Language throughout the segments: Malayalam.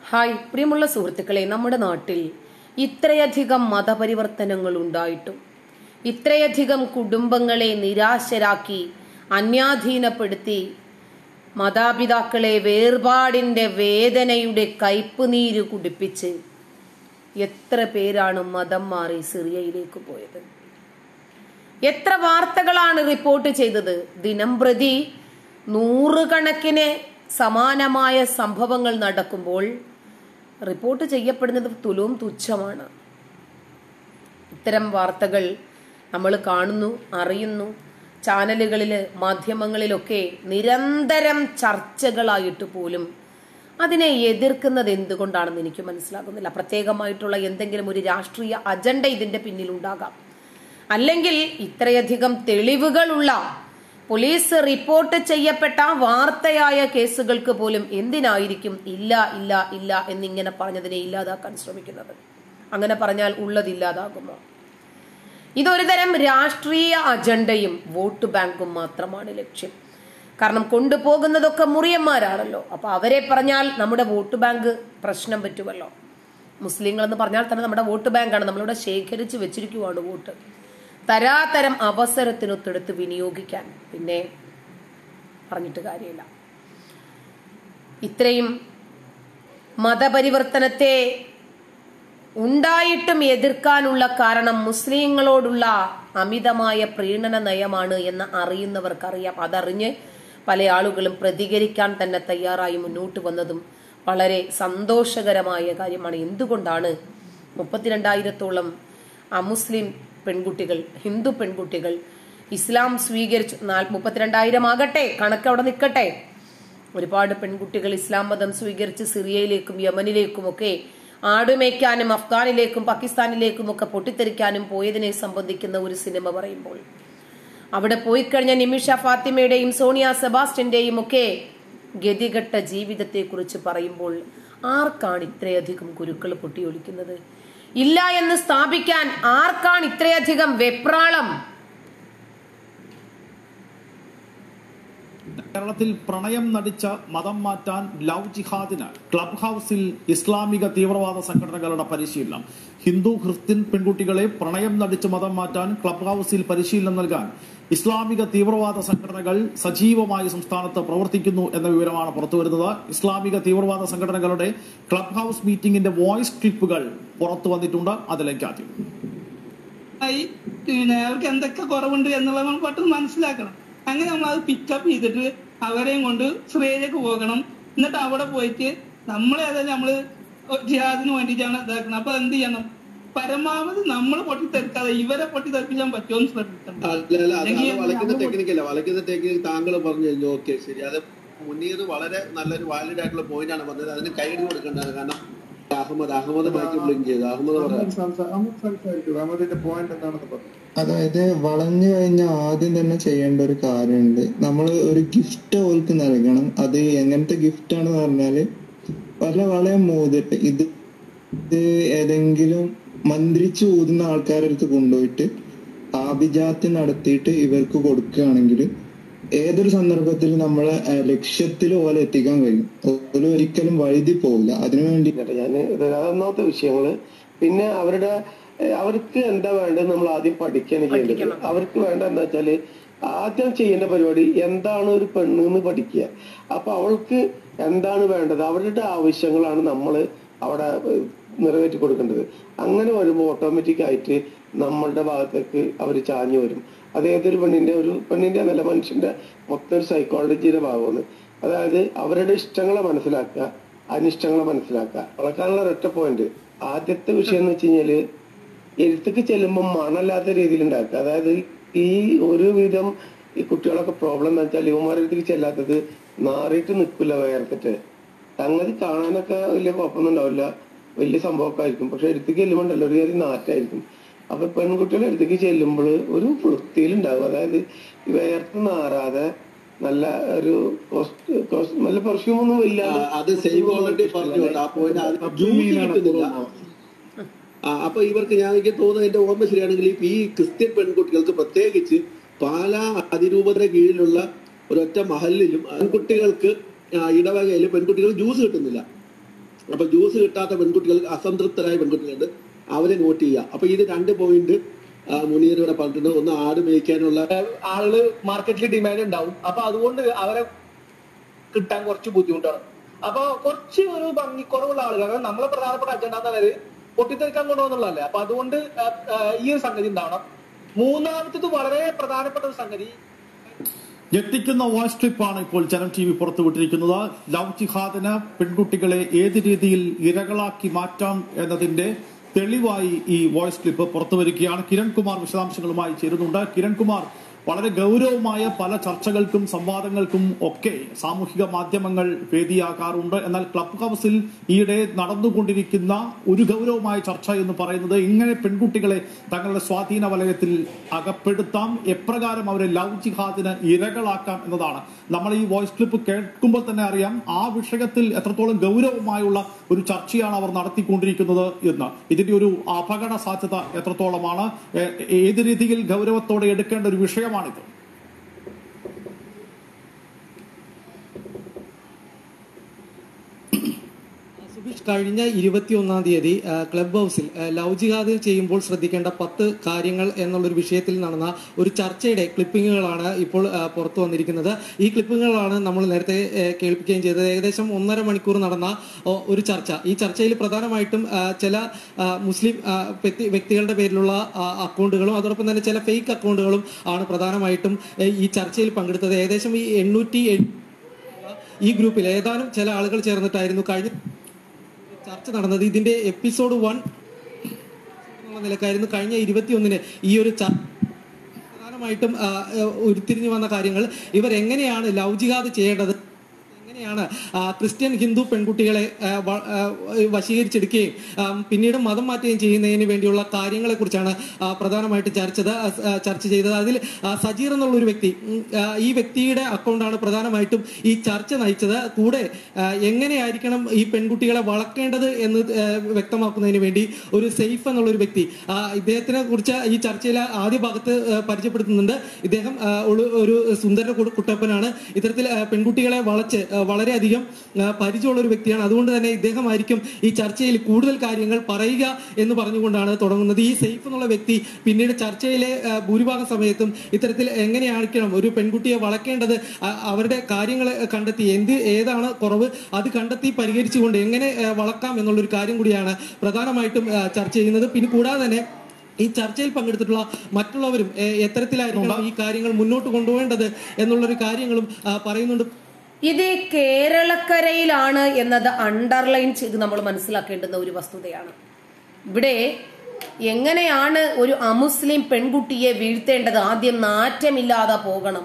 ഹായ് പ്രിയമുള്ള സുഹൃത്തുക്കളെ നമ്മുടെ നാട്ടിൽ ഇത്രയധികം മതപരിവർത്തനങ്ങൾ ഉണ്ടായിട്ടും ഇത്രയധികം കുടുംബങ്ങളെ നിരാശരാക്കി അന്യാധീനപ്പെടുത്തി മാതാപിതാക്കളെ വേർപാടിന്റെ വേദനയുടെ കയ്പുനീര് കുടിപ്പിച്ച് എത്ര പേരാണ് മതം മാറി സിറിയയിലേക്ക് പോയത് എത്ര വാർത്തകളാണ് റിപ്പോർട്ട് ചെയ്തത് ദിനം പ്രതി നൂറുകണക്കിന് സമാനമായ സംഭവങ്ങൾ നടക്കുമ്പോൾ റിപ്പോർട്ട് ചെയ്യപ്പെടുന്നത് തുലവും തുച്ഛമാണ് ഇത്തരം വാർത്തകൾ നമ്മൾ കാണുന്നു അറിയുന്നു ചാനലുകളിൽ മാധ്യമങ്ങളിലൊക്കെ നിരന്തരം ചർച്ചകളായിട്ട് പോലും അതിനെ എതിർക്കുന്നത് എന്തുകൊണ്ടാണെന്ന് എനിക്ക് മനസ്സിലാകുന്നില്ല പ്രത്യേകമായിട്ടുള്ള എന്തെങ്കിലും ഒരു രാഷ്ട്രീയ അജണ്ട ഇതിന്റെ പിന്നിലുണ്ടാകാം അല്ലെങ്കിൽ ഇത്രയധികം തെളിവുകളുള്ള പോലീസ് റിപ്പോർട്ട് ചെയ്യപ്പെട്ട വാർത്തയായ കേസുകൾക്ക് പോലും എന്തിനായിരിക്കും ഇല്ല ഇല്ല ഇല്ല എന്നിങ്ങനെ പറഞ്ഞതിനെ ഇല്ലാതാക്കാൻ ശ്രമിക്കുന്നത് അങ്ങനെ പറഞ്ഞാൽ ഉള്ളതില്ലാതാകുമോ ഇതൊരു തരം രാഷ്ട്രീയ അജണ്ടയും വോട്ട് ബാങ്കും മാത്രമാണ് ലക്ഷ്യം കാരണം കൊണ്ടുപോകുന്നതൊക്കെ മുറിയന്മാരാണല്ലോ അപ്പൊ അവരെ പറഞ്ഞാൽ നമ്മുടെ വോട്ട് ബാങ്ക് പ്രശ്നം പറ്റുമല്ലോ മുസ്ലിങ്ങൾ എന്ന് പറഞ്ഞാൽ തന്നെ നമ്മുടെ വോട്ട് ബാങ്കാണ് നമ്മളിവിടെ ശേഖരിച്ച് വെച്ചിരിക്കുവാണ് വോട്ട് തരാതരം അവസരത്തിനൊത്തെടുത്ത് വിനിയോഗിക്കാൻ പിന്നെ പറഞ്ഞിട്ട് കാര്യമില്ല ഇത്രയും മതപരിവർത്തനത്തെ ഉണ്ടായിട്ടും എതിർക്കാനുള്ള കാരണം മുസ്ലിങ്ങളോടുള്ള അമിതമായ പ്രീണന നയമാണ് എന്ന് അറിയുന്നവർക്കറിയാം അതറിഞ്ഞ് പല ആളുകളും പ്രതികരിക്കാൻ തന്നെ തയ്യാറായി മുന്നോട്ട് വന്നതും വളരെ സന്തോഷകരമായ കാര്യമാണ് എന്തുകൊണ്ടാണ് മുപ്പത്തിരണ്ടായിരത്തോളം അമുസ്ലിം പെൺകുട്ടികൾ ഹിന്ദു പെൺകുട്ടികൾ ഇസ്ലാം സ്വീകരിച്ചു നാൽ- മുപ്പത്തിരണ്ടായിരം ആകട്ടെ കണക്ക് അവിടെ നിൽക്കട്ടെ ഒരുപാട് പെൺകുട്ടികൾ ഇസ്ലാം മതം സ്വീകരിച്ച് സിറിയയിലേക്കും യമനിലേക്കും ഒക്കെ ആടുമേയ്ക്കാനും അഫ്ഗാനിലേക്കും പാകിസ്ഥാനിലേക്കും ഒക്കെ പൊട്ടിത്തെറിക്കാനും പോയതിനെ സംബന്ധിക്കുന്ന ഒരു സിനിമ പറയുമ്പോൾ അവിടെ പോയി കഴിഞ്ഞ നിമിഷ ഫാത്തിമയുടെയും സോണിയ സെബാസ്റ്റ്യന്റെയും ഒക്കെ ഗതികെട്ട ജീവിതത്തെ കുറിച്ച് പറയുമ്പോൾ ആർക്കാണ് ഇത്രയധികം കുരുക്കൾ പൊട്ടിയൊലിക്കുന്നത് ഇല്ല എന്ന് സ്ഥാപിക്കാൻ ആർക്കാണ് ഇത്രയധികം വെപ്രാളം കേരളത്തിൽ പ്രണയം നടിച്ച മതം മാറ്റാൻ ലവ് ജിഹാദിന് ക്ലബ് ഹൌസിൽ ഇസ്ലാമിക തീവ്രവാദ സംഘടനകളുടെ പരിശീലനം ഹിന്ദു ക്രിസ്ത്യൻ പെൺകുട്ടികളെ പ്രണയം നടിച്ച് മതം മാറ്റാൻ ക്ലബ് ഹൌസിൽ പരിശീലനം നൽകാൻ ഇസ്ലാമിക തീവ്രവാദ സംഘടനകൾ സജീവമായി സംസ്ഥാനത്ത് പ്രവർത്തിക്കുന്നു എന്ന വിവരമാണ് പുറത്തുവരുന്നത് ഇസ്ലാമിക തീവ്രവാദ സംഘടനകളുടെ ക്ലബ് ഹൌസ് മീറ്റിംഗിന്റെ വോയിസ് ക്ലിപ്പുകൾ പുറത്തു വന്നിട്ടുണ്ട് അതിലേക്ക് ആദ്യം ആയി പിന്നെ അവർക്ക് എന്തൊക്കെ കുറവുണ്ട് എന്നുള്ളത് നമ്മൾ പെട്ടെന്ന് മനസ്സിലാക്കണം അങ്ങനെ നമ്മൾ അത് പിക്കപ്പ് ചെയ്തിട്ട് അവരെയും കൊണ്ട് ശ്രീയിലേക്ക് പോകണം എന്നിട്ട് അവിടെ പോയിട്ട് നമ്മളെ ഏതായാലും നമ്മള് ജിഹാദിന് വേണ്ടിയിട്ടാണ് ഇതാക്കുന്നത് അപ്പൊ എന്ത് ചെയ്യണം പരമാവധി നമ്മൾ പൊട്ടിത്തെറിക്കാതെ ഇവരെ പൊട്ടിത്തെറിപ്പിക്കാൻ പറ്റുമോ എന്ന് ശ്രദ്ധിക്കണം അല്ല അല്ല അത് അല്ലെങ്കിൽ അത് വളയ്ക്കുന്ന നമ്മൾ ടെക്നിക്ക് അല്ല വളയ്ക്കുന്ന ടെക്നിക്ക് താങ്കൾ പറഞ്ഞു കഴിഞ്ഞു ഓക്കെ ശരി അത് മുന്നീത് വളരെ നല്ലൊരു വാലിഡ് ആയിട്ടുള്ള പോയിന്റ് ആണ് പറഞ്ഞത് അതിന് കൈയടി കൊടുക്കേണ്ടത് കാരണം അഹമ്മദ് അഹമ്മദ് ബാക്കി ബ്ലിങ്ക് ചെയ്തു അഹമ്മദ് പറയാം സംസാരിക്കും അഹമ്മദിന്റെ പോയിന്റ് എന്താണെന്ന് പറഞ്ഞു അതായത് വളഞ്ഞു കഴിഞ്ഞാൽ ആദ്യം തന്നെ ചെയ്യേണ്ട ഒരു കാര്യമുണ്ട് നമ്മൾ ഒരു ഗിഫ്റ്റ് അവർക്ക് നൽകണം അത് എങ്ങനത്തെ ഗിഫ്റ്റ് ആണെന്ന് പറഞ്ഞാല് പല വളയം മോതിട്ട് ഇത് ഇത് ഏതെങ്കിലും മന്ത്രിച്ചു ഊതുന്ന ആൾക്കാരുടെ അടുത്ത് കൊണ്ടുപോയിട്ട് ആഭിജാത്യം നടത്തിയിട്ട് ഇവർക്ക് കൊടുക്കുകയാണെങ്കിൽ ഏതൊരു സന്ദർഭത്തിൽ നമ്മളെ അഹ് ലക്ഷ്യത്തിൽ പോലെ എത്തിക്കാൻ കഴിയും ഓല് ഒരിക്കലും വഴുതി പോകില്ല അതിനു വേണ്ടി ഞാൻ ഒന്നാമത്തെ വിഷയങ്ങള് പിന്നെ അവരുടെ ഏഹ് അവർക്ക് എന്താ വേണ്ടത് നമ്മൾ ആദ്യം പഠിക്കാണ് ചെയ്യേണ്ടത് അവർക്ക് വേണ്ട എന്താ വെച്ചാല് ആദ്യം ചെയ്യേണ്ട പരിപാടി എന്താണ് ഒരു പെണ്ണ് എന്ന് പഠിക്കുക അപ്പൊ അവൾക്ക് എന്താണ് വേണ്ടത് അവരുടെ ആവശ്യങ്ങളാണ് നമ്മൾ അവിടെ ഏഹ് നിറവേറ്റി കൊടുക്കേണ്ടത് അങ്ങനെ വരുമ്പോൾ ഓട്ടോമാറ്റിക് ആയിട്ട് നമ്മളുടെ ഭാഗത്തേക്ക് അവർ ചാഞ്ഞു വരും അത് ഏതൊരു പെണ്ണിന്റെ ഒരു പെണ്ണിന്റെ നല്ല മനുഷ്യന്റെ മൊത്തം ഒരു സൈക്കോളജിയുടെ ഭാഗമാണ് അതായത് അവരുടെ ഇഷ്ടങ്ങളെ മനസ്സിലാക്കുക അനിഷ്ടങ്ങളെ മനസ്സിലാക്കുക വളർത്താനുള്ള ഒരൊറ്റ പോയിന്റ് ആദ്യത്തെ വിഷയം എന്ന് വെച്ച് കഴിഞ്ഞാല് എഴുത്തേക്ക് ചെല്ലുമ്പോൾ മണല്ലാത്ത രീതിയിൽ ഉണ്ടാക്കുക അതായത് ഈ ഒരുവിധം ഈ കുട്ടികളൊക്കെ പ്രോബ്ലം എന്ന് വെച്ചാൽ യുവമാരുടെ അടുത്തേക്ക് ചെല്ലാത്തത് നാറിയിട്ട് നിൽക്കില്ല വേർത്തിട്ട് സംഗതി കാണാനൊക്കെ വലിയ കുഴപ്പമൊന്നും ഉണ്ടാവില്ല വലിയ സംഭവമൊക്കെ ആയിരിക്കും പക്ഷെ എടുത്തേക്ക് ചെല്ലുമ്പോണ്ടല്ലോ ഒരു കാര്യം നാറ്റായിരിക്കും അപ്പൊ പെൺകുട്ടികളുടെ അടുത്തേക്ക് ചെല്ലുമ്പോൾ ഒരു വൃത്തിയിലുണ്ടാവും അതായത് ഈ വേർത്ത് നാറാതെ നല്ല ഒരു കോസ്റ്റ്- കോസ്റ്റ്- നല്ല പെർഫ്യൂം ഒന്നും ഇല്ലാതെ അത് സേവ് ഓൾറെഡി പറഞ്ഞുകൊണ്ട് ആ പോയിന്റ് അത് ജ്യൂസ് കിട്ടുന്നില്ല ആ, അപ്പൊ ഇവർക്ക് ഞാൻ എനിക്ക് തോന്നുന്നത് എന്റെ ഓർമ്മ ശരിയാണെങ്കിൽ ഈ ക്രിസ്ത്യൻ പെൺകുട്ടികൾക്ക് പ്രത്യേകിച്ച് പാലാ അതിരൂപതയുടെ കീഴിലുള്ള ഒരൊറ്റ മഹലിലും പെൺകുട്ടികൾക്ക് ആ, ഇടവകയിൽ പെൺകുട്ടികൾ ജ്യൂസ് കിട്ടുന്നില്ല അപ്പൊ ജ്യൂസ് കിട്ടാത്ത പെൺകുട്ടികൾ അസംതൃപ്തരായ പെൺകുട്ടികളുണ്ട് അവരെ നോട്ട് ചെയ്യുക അപ്പൊ ഇത് രണ്ട് പോയിന്റ് മുനീർ ഇവിടെ പറഞ്ഞിട്ടുണ്ട് ഒന്ന് ആട് മേയ്ക്കാനുള്ള ആളുകള് മാർക്കറ്റിൽ ഡിമാൻഡ് ഉണ്ടാവും അപ്പൊ അതുകൊണ്ട് അവരെ കിട്ടാൻ കുറച്ച് ബുദ്ധിമുട്ടാണ് അപ്പൊ കുറച്ച് ഒരു ഭംഗിക്കുറവുള്ള ആളുകൾ കാരണം നമ്മളെ പ്രധാനപ്പെട്ട അജണ്ട എന്നുള്ളത് പൊട്ടിത്തെറിക്കാൻ കൊണ്ടുപോകുന്നുള്ളതല്ലേ അപ്പൊ അതുകൊണ്ട് ആ, ആ, ഈ ഒരു സംഗതി ഉണ്ടാവണം മൂന്നാമത്തത് വളരെ പ്രധാനപ്പെട്ട ഒരു സംഗതി ഞെട്ടിക്കുന്ന വോയിസ് ക്ലിപ്പാണ് ഇപ്പോൾ ജനം ടി വി പുറത്തുവിട്ടിരിക്കുന്നത് ലവ് ജിഹാദിന് പെൺകുട്ടികളെ ഏത് രീതിയിൽ ഇരകളാക്കി മാറ്റാം എന്നതിന്റെ തെളിവായി ഈ വോയിസ് ക്ലിപ്പ് പുറത്തുവരികയാണ് കിരൺകുമാർ വിശദാംശങ്ങളുമായി ചേരുന്നുണ്ട് കിരൺകുമാർ വളരെ ഗൗരവമായ പല ചർച്ചകൾക്കും സംവാദങ്ങൾക്കും ഒക്കെ സാമൂഹിക മാധ്യമങ്ങൾ വേദിയാകാറുണ്ട് എന്നാൽ ക്ലബ് ഹൗസിൽ ഈയിടെ നടന്നുകൊണ്ടിരിക്കുന്ന ഒരു ഗൗരവമായ ചർച്ച എന്ന് പറയുന്നത് ഇങ്ങനെ പെൺകുട്ടികളെ തങ്ങളുടെ സ്വാധീന വലയത്തിൽ അകപ്പെടുത്താം എപ്രകാരം അവരെ ലവ് ജിഹാദിന് ഇരകളാക്കാം എന്നതാണ് നമ്മൾ ഈ വോയിസ് ക്ലിപ്പ് കേൾക്കുമ്പോൾ തന്നെ അറിയാം ആ വിഷയത്തിൽ എത്രത്തോളം ഗൗരവമായുള്ള ഒരു ചർച്ചയാണ് അവർ നടത്തിക്കൊണ്ടിരിക്കുന്നത് എന്ന് ഇതിന്റെ ഒരു അപകട സാധ്യത എത്രത്തോളമാണ് ഏ- ഏത് രീതിയിൽ ഗൗരവത്തോടെ എടുക്കേണ്ട ഒരു വിഷയമാണിത് സുബീഷ് കഴിഞ്ഞ ഇരുപത്തിയൊന്നാം തീയതി ആ, ക്ലബ് ഹൗസിൽ ആ, ലവ് ജിഹാദ് ചെയ്യുമ്പോൾ ശ്രദ്ധിക്കേണ്ട പത്ത് കാര്യങ്ങൾ എന്നുള്ളൊരു വിഷയത്തിൽ നടന്ന ഒരു ചർച്ചയുടെ ക്ലിപ്പിങ്ങുകളാണ് ഇപ്പോൾ ആ, പുറത്തു വന്നിരിക്കുന്നത് ഈ ക്ലിപ്പിങ്ങുകളാണ് നമ്മൾ നേരത്തെ ആ, കേൾപ്പിക്കുകയും ചെയ്തത് ഏകദേശം ഒന്നര മണിക്കൂർ നടന്ന ഓ, ഒരു ചർച്ച ഈ ചർച്ചയിൽ പ്രധാനമായിട്ടും ആ, ചില ആ, മുസ്ലിം ആ, വ്യക്തി- വ്യക്തികളുടെ പേരിലുള്ള ആ, അക്കൗണ്ടുകളും അതോടൊപ്പം തന്നെ ചില ഫേക്ക് അക്കൗണ്ടുകളും ആണ് പ്രധാനമായിട്ടും ആ, ഈ ചർച്ചയിൽ പങ്കെടുത്തത് ഏകദേശം ഈ എണ്ണൂറ്റി ഈ ഗ്രൂപ്പിൽ ഏതാനും ചില ആളുകൾ ചേർന്നിട്ടായിരുന്നു കഴിഞ്ഞ ചർച്ച നടന്നത് ഇതിന്റെ എപ്പിസോഡ് വൺ എന്നുള്ള നിലക്കായിരുന്നു കഴിഞ്ഞ ഇരുപത്തിയൊന്നിന് ഈ ഒരു ചർച്ച പ്രധാനമായിട്ടും ആ, ആ, ഉരുത്തിരിഞ്ഞു വന്ന കാര്യങ്ങൾ ഇവർ എങ്ങനെയാണ് ലവ് ജിഹാദ് ചെയ്യേണ്ടത് എങ്ങനെയാണ് ആ, ക്രിസ്ത്യൻ ഹിന്ദു പെൺകുട്ടികളെ ആ, വ- ആ, വശീകരിച്ചെടുക്കുകയും ആ, പിന്നീട് മതം മാറ്റുകയും ചെയ്യുന്നതിന് വേണ്ടിയുള്ള കാര്യങ്ങളെ കുറിച്ചാണ് പ്രധാനമായിട്ട് ചർച്ച ആ, ചർച്ച ചെയ്തത് അതിൽ ആ, സജീർ എന്നുള്ള ഒരു വ്യക്തി ഉം, ആ, ഈ വ്യക്തിയുടെ അക്കൗണ്ടാണ് പ്രധാനമായിട്ടും ഈ ചർച്ച നയിച്ചത് കൂടെ ആ, എങ്ങനെയായിരിക്കണം ഈ പെൺകുട്ടികളെ വളർത്തേണ്ടത് എന്ന് ആ, വ്യക്തമാക്കുന്നതിന് വേണ്ടി ഒരു സെയ്ഫ് എന്നുള്ള ഒരു വ്യക്തി ആ, ഇദ്ദേഹത്തിനെ കുറിച്ച് ഈ ചർച്ചയിൽ ആദ്യ ഭാഗത്ത് ആ, പരിചയപ്പെടുത്തുന്നുണ്ട് ഇദ്ദേഹം ആ, ഒരു- ഒരു സുന്ദര കു- കുട്ടപ്പനാണ് ഇത്തരത്തിൽ ആ, പെൺകുട്ടികളെ വളച്ച് ആ, വളരെയധികം ആ, പരിചയമുള്ള ഒരു വ്യക്തിയാണ് അതുകൊണ്ട് തന്നെ ഇദ്ദേഹമായിരിക്കും ഈ ചർച്ചയിൽ കൂടുതൽ കാര്യങ്ങൾ പറയുക എന്ന് പറഞ്ഞുകൊണ്ടാണ് തുടങ്ങുന്നത് ഈ സെയ്ഫ് എന്നുള്ള വ്യക്തി പിന്നീട് ചർച്ചയിലെ ആ, ഭൂരിഭാഗം സമയത്തും ഇത്തരത്തിൽ എങ്ങനെയായിരിക്കണം ഒരു പെൺകുട്ടിയെ വളക്കേണ്ടത് ആ, അവരുടെ കാര്യങ്ങൾ കണ്ടെത്തി എന്ത് ഏതാണ് കുറവ് അത് കണ്ടെത്തി പരിഹരിച്ചുകൊണ്ട് എങ്ങനെ ആ, വളക്കാം എന്നുള്ളൊരു കാര്യം കൂടിയാണ് പ്രധാനമായിട്ടും ആ, ചർച്ച ചെയ്യുന്നത് പിന്നെ കൂടാതെ തന്നെ ഈ ചർച്ചയിൽ പങ്കെടുത്തിട്ടുള്ള മറ്റുള്ളവരും ഏ, എത്തരത്തിലായിരിക്കണം ഈ കാര്യങ്ങൾ മുന്നോട്ട് കൊണ്ടുപോകേണ്ടത് എന്നുള്ളൊരു കാര്യങ്ങളും ആ, പറയുന്നുണ്ട് ഇത് കേരളക്കരയിലാണ് എന്നത് അണ്ടർലൈൻ ചെയ്ത് നമ്മൾ മനസ്സിലാക്കേണ്ടുന്ന ഒരു വസ്തുതയാണ് ഇവിടെ എങ്ങനെയാണ് ഒരു അമുസ്ലിം പെൺകുട്ടിയെ വീഴ്ത്തേണ്ടത് ആദ്യം നാറ്റമില്ലാതെ പോകണം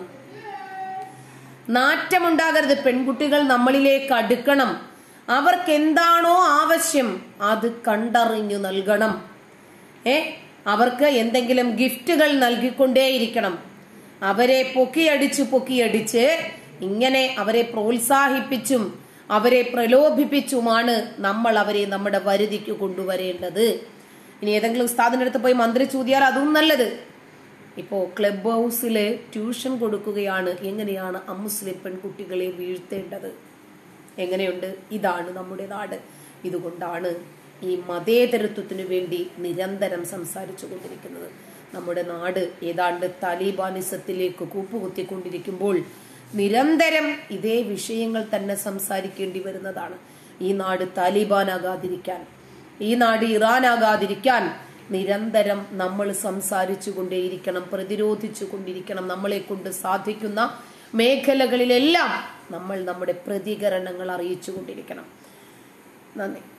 നാറ്റമുണ്ടാകരുത് പെൺകുട്ടികൾ നമ്മളിലേക്ക് അടുക്കണം അവർക്ക് എന്താണോ ആവശ്യം അത് കണ്ടറിഞ്ഞു നൽകണം ഏ അവർക്ക് എന്തെങ്കിലും ഗിഫ്റ്റുകൾ നൽകിക്കൊണ്ടേയിരിക്കണം അവരെ പൊക്കിയടിച്ച് പൊക്കിയടിച്ച് ഇങ്ങനെ അവരെ പ്രോത്സാഹിപ്പിച്ചും അവരെ പ്രലോഭിപ്പിച്ചുമാണ് നമ്മൾ അവരെ നമ്മുടെ വരുതിക്ക് കൊണ്ടുവരേണ്ടത് ഇനി ഏതെങ്കിലും ഉസ്താദിന്റെ അടുത്ത് പോയി മന്ത്രി ചൂതിയാൽ അതും നല്ലത് ഇപ്പോ ക്ലബ് ഹൗസില് ട്യൂഷൻ കൊടുക്കുകയാണ് എങ്ങനെയാണ് അമുസ്ലിം പെൺകുട്ടികളെ വീഴ്ത്തേണ്ടത് എങ്ങനെയുണ്ട് ഇതാണ് നമ്മുടെ നാട് ഇതുകൊണ്ടാണ് ഈ മതേതരത്വത്തിനു വേണ്ടി നിരന്തരം സംസാരിച്ചു കൊണ്ടിരിക്കുന്നത് നമ്മുടെ നാട് ഏതാണ്ട് താലിബാനിസത്തിലേക്ക് കൂപ്പുകുത്തിക്കൊണ്ടിരിക്കുമ്പോൾ നിരന്തരം ഇതേ വിഷയങ്ങൾ തന്നെ സംസാരിക്കേണ്ടി വരുന്നതാണ് ഈ നാട് താലിബാനാകാതിരിക്കാൻ ഈ നാട് ഇറാനാകാതിരിക്കാൻ നിരന്തരം നമ്മൾ സംസാരിച്ചു കൊണ്ടേയിരിക്കണം പ്രതിരോധിച്ചു കൊണ്ടിരിക്കണം നമ്മളെ കൊണ്ട് സാധിക്കുന്ന മേഖലകളിലെല്ലാം നമ്മൾ നമ്മുടെ പ്രതികരണങ്ങൾ അറിയിച്ചു കൊണ്ടിരിക്കണം നന്ദി